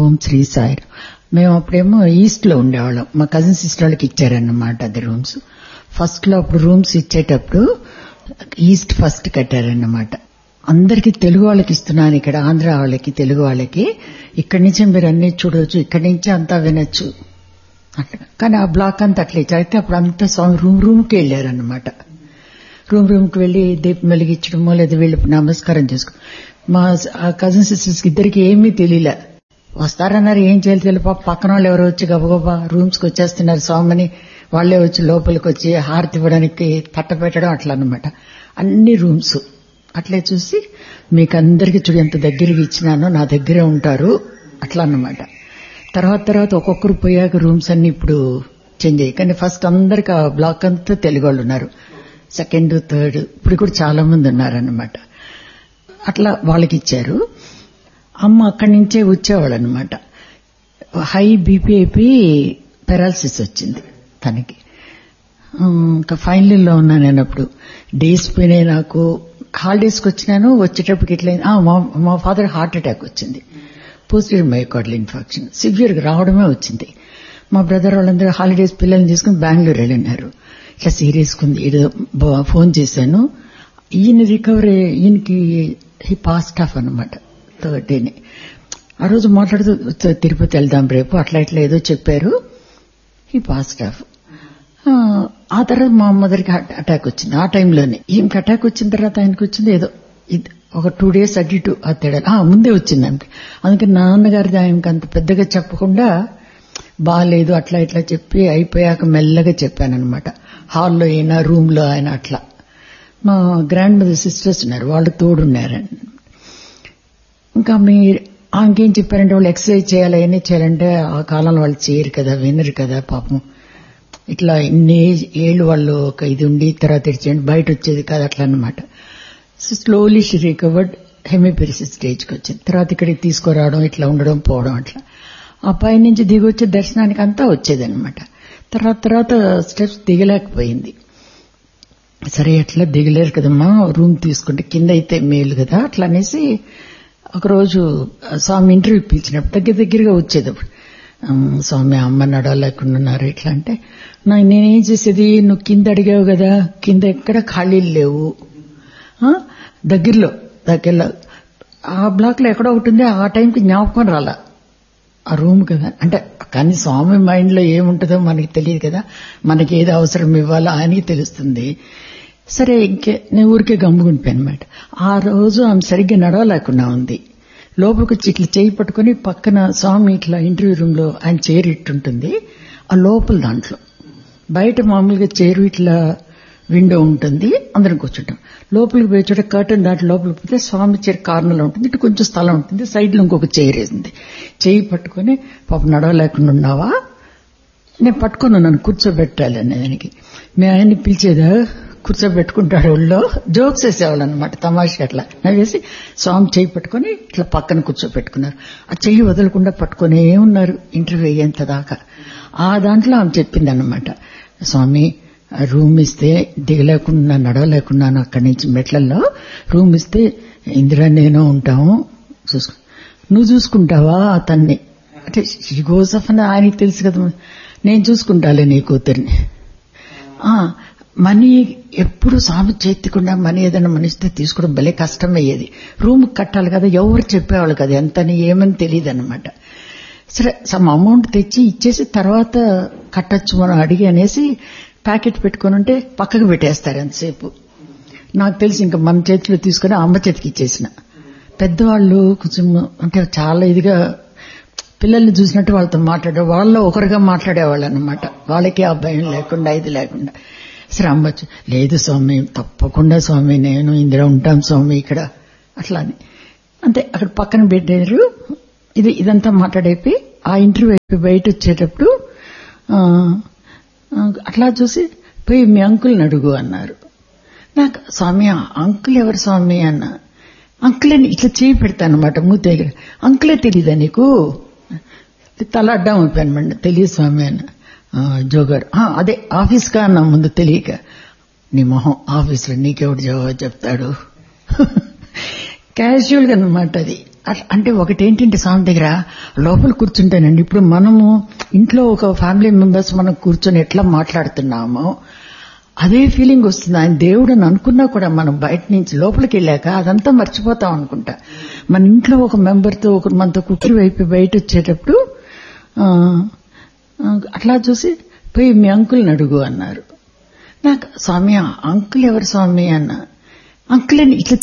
ఓం శ్రీ సాయి మేము అప్పుడేమో ఈస్ట్ లో ఉండేవాళ్ళం మా కజిన్ సిస్టర్ వాళ్ళకి ఇచ్చారన్నమాట అది రూమ్స్ ఫస్ట్ లో అప్పుడు రూమ్స్ ఇచ్చేటప్పుడు ఈస్ట్ ఫస్ట్ కట్టారన్నమాట అందరికి తెలుగు వాళ్ళకి ఇస్తున్నాను ఇక్కడ ఆంధ్ర వాళ్ళకి తెలుగు వాళ్ళకి ఇక్కడి నుంచే మీరు అన్ని చూడవచ్చు ఇక్కడి నుంచే అంతా వినొచ్చు అట్లా కానీ ఆ బ్లాక్ అంతా అట్లే అయితే అప్పుడు అంతా స్వామి రూమ్ రూమ్కి వెళ్ళారన్నమాట రూమ్ రూమ్కి వెళ్లి దీపం వెలిగించడమో లేదా వీళ్ళు నమస్కారం చేసుకో మా కజిన్ సిస్టర్స్ ఇద్దరికి ఏమీ తెలియలే వస్తారన్నారు ఏం చేయాలి తెలియదు పాప పక్కన వాళ్ళు ఎవరో వచ్చి గబగబా రూమ్స్కి వచ్చేస్తున్నారు స్వామిని వాళ్లే వచ్చి లోపలికి వచ్చి హారతి ఇవ్వడానికి తట్ట పెట్టడం అట్లా అనమాట అన్ని రూమ్స్ అట్లే చూసి మీకు అందరికి చూడు ఎంత దగ్గరికి ఇచ్చినానో నా దగ్గరే ఉంటారు అట్లా అన్నమాట తర్వాత తర్వాత ఒక్కొక్కరు పోయాక రూమ్స్ అన్ని ఇప్పుడు చేంజ్ అయ్యాయి కానీ ఫస్ట్ అందరికి ఆ బ్లాక్ అంతా తెలుగు వాళ్ళు ఉన్నారు సెకండ్ థర్డ్ ఇప్పుడు కూడా చాలా మంది ఉన్నారన్నమాట అట్లా వాళ్ళకి ఇచ్చారు అమ్మ అక్కడి నుంచే వచ్చేవాళ్ళు అనమాట హై బీపీ అయిపోయి పెరాలసిస్ వచ్చింది తనకి ఇంకా ఫైనల్ లో ఉన్నాను నేను అప్పుడు డేస్ పోయినాయి నాకు హాలిడేస్కి వచ్చినాను వచ్చేటప్పటికి ఇట్లా మా ఫాదర్ హార్ట్ అటాక్ వచ్చింది పోస్టర్ మైకార్డల్ ఇన్ఫెక్షన్ సివియర్ గా రావడమే వచ్చింది మా బ్రదర్ వాళ్ళందరూ హాలిడేస్ పిల్లల్ని తీసుకుని బెంగళూరు వెళ్ళినారు ఇట్లా సీరియస్ ఉంది ఇది ఫోన్ చేశాను ఈయన రికవరీ ఈయనకి హీ పాస్ట్ ఆఫ్ అనమాట థర్డ్ డేని ఆ రోజు మాట్లాడుతూ తిరుపతి వెళ్దాం రేపు అట్లా ఇట్లా ఏదో చెప్పారు హీ పాస్ట్ ఆఫ్ ఆ తర్వాత మా మదర్కి అటాక్ వచ్చింది ఆ టైంలోనే ఈమెకి అటాక్ వచ్చిన తర్వాత ఆయనకు వచ్చింది ఏదో ఒక టూ డేస్ అటు ఇటు ఆ తేడా ముందే వచ్చింది ఆమెకి అందుకని నాన్నగారిది ఆయనకి అంత పెద్దగా చెప్పకుండా బాగాలేదు అట్లా ఇట్లా చెప్పి అయిపోయాక మెల్లగా చెప్పానమాట హాల్లో అయినా రూమ్ లో అయినా అట్లా మా గ్రాండ్ మదర్ సిస్టర్స్ ఉన్నారు వాళ్ళు తోడున్నారని ఇంకా మీరు ఆమెకేం చెప్పారంటే వాళ్ళు ఎక్సర్సైజ్ చేయాలి అవన్నీ చేయాలంటే ఆ కాలంలో వాళ్ళు చేయరు కదా వినరు కదా పాపం ఇట్లా ఇన్ని ఏళ్ళు వాళ్ళు ఒక ఇది ఉండి తర్వాత ఇచ్చేయండి బయట వచ్చేది కాదు అట్లా అనమాట so slowly she recovered hemiparesis స్టేజ్కి వచ్చింది తర్వాత ఇక్కడికి తీసుకురావడం ఇట్లా ఉండడం పోవడం అట్లా ఆ పై నుంచి దిగి వచ్చే దర్శనానికి అంతా వచ్చేదనమాట తర్వాత తర్వాత స్టెప్స్ దిగలేకపోయింది సరే ఎట్లా దిగలేరు కదమ్మా రూమ్ తీసుకుంటే కింద అయితే మేలు కదా అట్లా అనేసి ఒకరోజు స్వామి ఇంటర్వ్యూ పిలిచినప్పుడు దగ్గర దగ్గరగా వచ్చేది అప్పుడు స్వామి అమ్మ నడవలేకుండా ఉన్నారు ఇట్లా అంటే నేనేం చేసేది నువ్వు కింద అడిగావు కదా కింద ఎక్కడ ఖాళీలు లేవు దగ్గరలో దగ్గరలో ఆ బ్లాక్ లో ఎక్కడో ఒకటి ఉంది ఆ టైంకి జ్ఞాపకం రాలా ఆ రూమ్ కదా అంటే కానీ స్వామి మైండ్ లో ఏముంటుందో మనకి తెలియదు కదా మనకి ఏది అవసరం ఇవ్వాలో ఆయనకి తెలుస్తుంది సరే ఇంకే నేను ఊరికే గమ్ముకుండిపోయాను అనమాట ఆ రోజు ఆమె సరిగ్గా నడవలేకుండా ఉంది లోపలికి వచ్చి ఇట్లా చేయి పట్టుకుని పక్కన స్వామి ఇట్లా ఇంటర్వ్యూ రూమ్ లో ఆయన చైర్ ఇట్టుంటుంది ఆ లోపల దాంట్లో బయట మామూలుగా చైరు ఇట్లా విండో ఉంటుంది అందరం కూర్చుంటాం లోపలికి పోయే చోట కర్టన్ దాంట్లో లోపలికి పోతే స్వామి చైర్ కార్నర్లో ఉంటుంది ఇటు కొంచెం స్థలం ఉంటుంది సైడ్ లో ఇంకొక చైర్ వేసింది చేయి పట్టుకుని పాప నడవలేకుండా ఉన్నావా నేను పట్టుకుని నన్ను కూర్చోబెట్టాలి అనేదానికి మీ ఆయన్ని పిలిచేదా కూర్చోబెట్టుకుంటాడు ఒళ్ళో జోక్స్ వేసేవాళ్ళు అనమాట తమాషా అట్లా నవ్వేసి స్వామి చేయి పట్టుకుని ఇట్లా పక్కన కూర్చోబెట్టుకున్నారు ఆ చెయ్యి వదలకుండా పట్టుకునే ఉన్నారు ఇంటర్వ్యూ అయ్యేంత దాకా ఆ దాంట్లో ఆమె చెప్పింది అనమాట స్వామి రూమ్ ఇస్తే దిగలేకుండా నడవలేకున్నాను అక్కడి నుంచి మెట్లల్లో రూమ్ ఇస్తే ఇందిరా నేను ఉంటాము చూసుకో నువ్వు చూసుకుంటావా అతన్ని అంటే గోసఫ్ అని ఆయనకి తెలుసు కదా నేను చూసుకుంటాలే నీ కూతుర్ని మనీ ఎప్పుడు స్వామి చేతికుండా మనీ ఏదైనా మనిషితో తీసుకోవడం భలే కష్టమయ్యేది రూమ్ కట్టాలి కదా ఎవరు చెప్పేవాళ్ళు కదా ఎంతని ఏమని తెలియదు అనమాట సరే సమ్ అమౌంట్ తెచ్చి ఇచ్చేసి తర్వాత కట్టచ్చు మనం అడిగి అనేసి ప్యాకెట్ పెట్టుకుని ఉంటే పక్కకు పెట్టేస్తారు ఎంతసేపు నాకు తెలిసి ఇంకా మన చేతిలో తీసుకుని అమ్మ చేతికి ఇచ్చేసిన పెద్దవాళ్ళు కొంచెం అంటే చాలా ఇదిగా పిల్లల్ని చూసినట్టు వాళ్ళతో మాట్లాడే వాళ్ళలో ఒకరుగా మాట్లాడేవాళ్ళు అనమాట వాళ్ళకి ఆ భయం లేకుండా ఇది లేకుండా సరే అమ్మచ్చు లేదు స్వామి తప్పకుండా స్వామి నేను ఇందిరా ఉంటాం స్వామి ఇక్కడ అట్లా అని అంతే అక్కడ పక్కన పెట్టారు ఇది ఇదంతా మాట్లాడైపోయి ఆ ఇంటర్వ్యూ అయిపోయి బయట వచ్చేటప్పుడు అట్లా చూసి పోయి మీ అంకుల్ని అడుగు అన్నారు నాకు స్వామి అంకుల్ ఎవరు స్వామి అన్న అంకులే ఇట్లా చేయి పెడతాను అనమాట మూత దగ్గర అంకులే తెలీదా నీకు తల అడ్డం అయిపోయాను తెలియదు స్వామి అన్న జోగారు అదే ఆఫీస్ కా అన్న ముందు తెలియక నీ మొహం ఆఫీసులో నీకెవడు జవాబు చెప్తాడు క్యాజువల్ గా అనమాట అది అట్- అంటే ఒకటేంటంటే స్వామి దగ్గర లోపల కూర్చుంటానండి ఇప్పుడు మనము ఇంట్లో ఒక ఫ్యామిలీ మెంబర్స్ మనం కూర్చొని ఎట్లా మాట్లాడుతున్నామో అదే ఫీలింగ్ వస్తుంది ఆయన దేవుడు అని అనుకున్నా కూడా మనం బయట నుంచి లోపలికి వెళ్ళాక అదంతా మర్చిపోతాం అనుకుంటా మన ఇంట్లో ఒక మెంబర్తో ఒక మనతో కుక్కరి వైపు బయట వచ్చేటప్పుడు ఆ, ఆ, అట్లా చూసి పోయి మీ అంకుల్ని అడుగు అన్నారు నాకు స్వామి ఆ అంకుల్ ఎవరు స్వామి అన్న అంకుల్ అని ఇట్లా